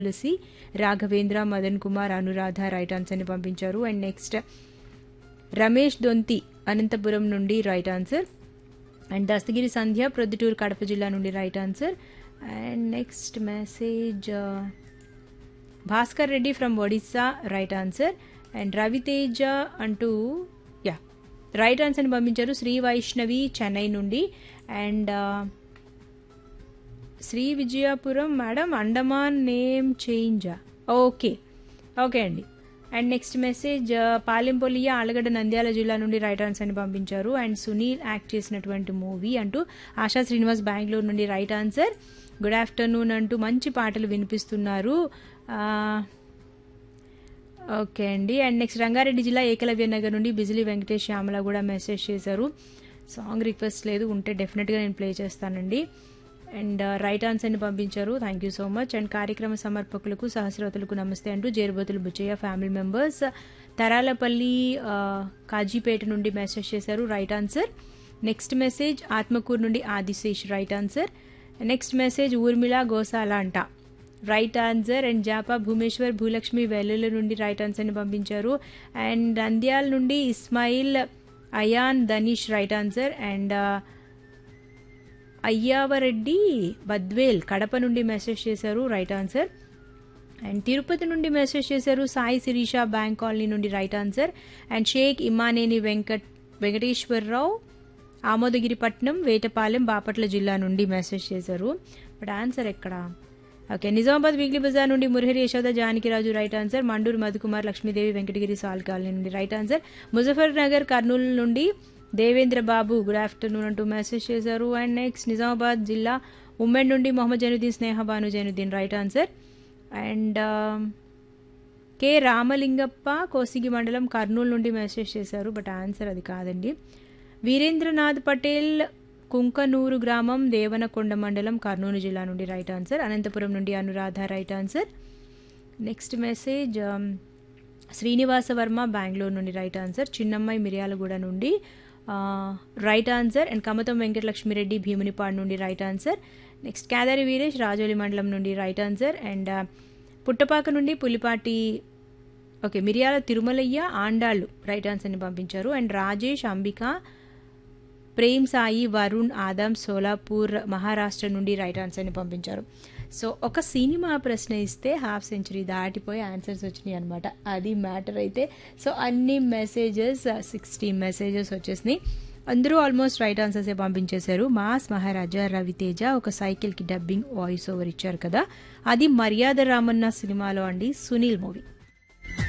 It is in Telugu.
తులసి రాఘవేంద్ర మదన్ కుమార్ అనురాధ రైట్ ఆన్సర్ ని పంపించారు అండ్ నెక్స్ట్ రమేష్ దొంతి అనంతపురం నుండి right answer and Dastagiri Sandhya Proddatur Kadapa జిల్లా నుండి right answer and next message Bhaskar Reddy from Odisha right answer and Raviteja అంటూ యా రైట్ ఆన్సర్ని పంపించారు శ్రీ వైష్ణవి చెన్నై నుండి and Shri Vijayapuram madam Andaman name చేంజా ఓకే ఓకే అండి and next message Palempolia Allagadda Nandyal జిల్లా నుండి రైట్ ఆన్సర్ అని పంపించారు అండ్ సునీల్ యాక్ట్ చేసినటువంటి మూవీ అంటూ ఆశా శ్రీనివాస్ బెంగళూరు నుండి రైట్ ఆన్సర్ గుడ్ ఆఫ్టర్నూన్ అంటూ మంచి పాటలు వినిపిస్తున్నారు ఓకే అండి అండ్ నెక్స్ట్ రంగారెడ్డి జిల్లా ఏకలవ్య నగర్ నుండి బిజిలీ వెంకటేష్ శ్యామల కూడా మెసేజ్ చేశారు సాంగ్ రిక్వెస్ట్ లేదు ఉంటే డెఫినెట్గా నేను ప్లే చేస్తానండి అండ్ రైట్ ఆన్సర్ని పంపించారు thank you so much and కార్యక్రమ సమర్పకులకు సహస్రవతులకు నమస్తే అంటూ జేరుబతులు బుచ్చయ్య ఫ్యామిలీ మెంబర్స్ తరాలపల్లి కాజీపేట నుండి మెసేజ్ చేశారు right answer next message Atmakur నుండి Adishesh right answer next message Urmila Gosala అంట right answer and Japa Bhumeshwar Bhulakshmi Vellula నుండి రైట్ ఆన్సర్ని పంపించారు అండ్ నంద్యాల నుండి Ismail Ayaan Dhanish right answer and Ayyavareddy Badvel Kadapa నుండి మెసేజ్ చేశారు రైట్ ఆన్సర్ అండ్ తిరుపతి నుండి మెసేజ్ చేశారు సాయి శిరీష బ్యాంక్ కాలనీ నుండి right answer and Sheikh Imaneni Venkat Venkateswararao Amodagiripatnam Vetapalem Bapatla జిల్లా నుండి మెసేజ్ చేశారు బట్ ఆన్సర్ ఎక్కడ ఓకే నిజామాబాద్ వీక్లీ బజార్ నుండి Murahari Yashoda Janakiraju right answer Manduru Madhukumar Lakshmidevi Venkatagiri Sal colony నుండి రైట్ ఆన్సర్ ముజఫర్ నగర్ కర్నూలు నుండి దేవేంద్ర బాబు గుడ్ ఆఫ్టర్నూన్ అంటూ మెసేజ్ చేశారు అండ్ నెక్స్ట్ నిజామాబాద్ జిల్లా ఉమ్మెడ్ నుండి Mohammed Zainuddin Sneha Bhanu Zainuddin right answer and K Ramalingappa Kosigi మండలం కర్నూలు నుండి మెసేజ్ చేశారు బట్ ఆన్సర్ అది కాదండి వీరేంద్రనాథ్ పటేల్ కుంకనూరు గ్రామం దేవనకొండ మండలం కర్నూలు జిల్లా నుండి రైట్ ఆన్సర్ అనంతపురం నుండి Anuradha right answer next message Srinivasa Varma Bengaluru నుండి రైట్ ఆన్సర్ చిన్నమ్మాయి మిర్యాలగూడ నుండి right answer and Kamatham Venkatalakshmireddy Bhimunipadu నుండి right answer next Kedari Veeresh Rajoli మండలం నుండి రైట్ ఆన్సర్ అండ్ పుట్టపాక నుండి పులిపాటి ఓకే మిరియాల తిరుమలయ్య ఆండాళ్ళు రైట్ ఆన్సర్ని పంపించారు అండ్ రాజేష్ అంబిక ప్రేమ్ సాయి వరుణ్ ఆదమ్ సోలాపూర్ మహారాష్ట్ర నుండి రైట్ ఆన్సర్ని పంపించారు సో ఒక సినిమా ప్రశ్న ఇస్తే హాఫ్ సెంచరీ దాటిపోయి ఆన్సర్స్ వచ్చినాయి అనమాట అది మ్యాటర్ అయితే సో అన్ని మెసేజెస్ సిక్స్టీ మెసేజెస్ వచ్చేసినాయి అందరూ ఆల్మోస్ట్ రైట్ ఆన్సర్సే పంపించేశారు మాస్ మహారాజా రవితేజ ఒక సైకిల్కి డబ్బింగ్ వాయిస్ ఓవర్ ఇచ్చారు కదా అది మర్యాద రామన్న సినిమాలో అండి సునీల్ మూవీ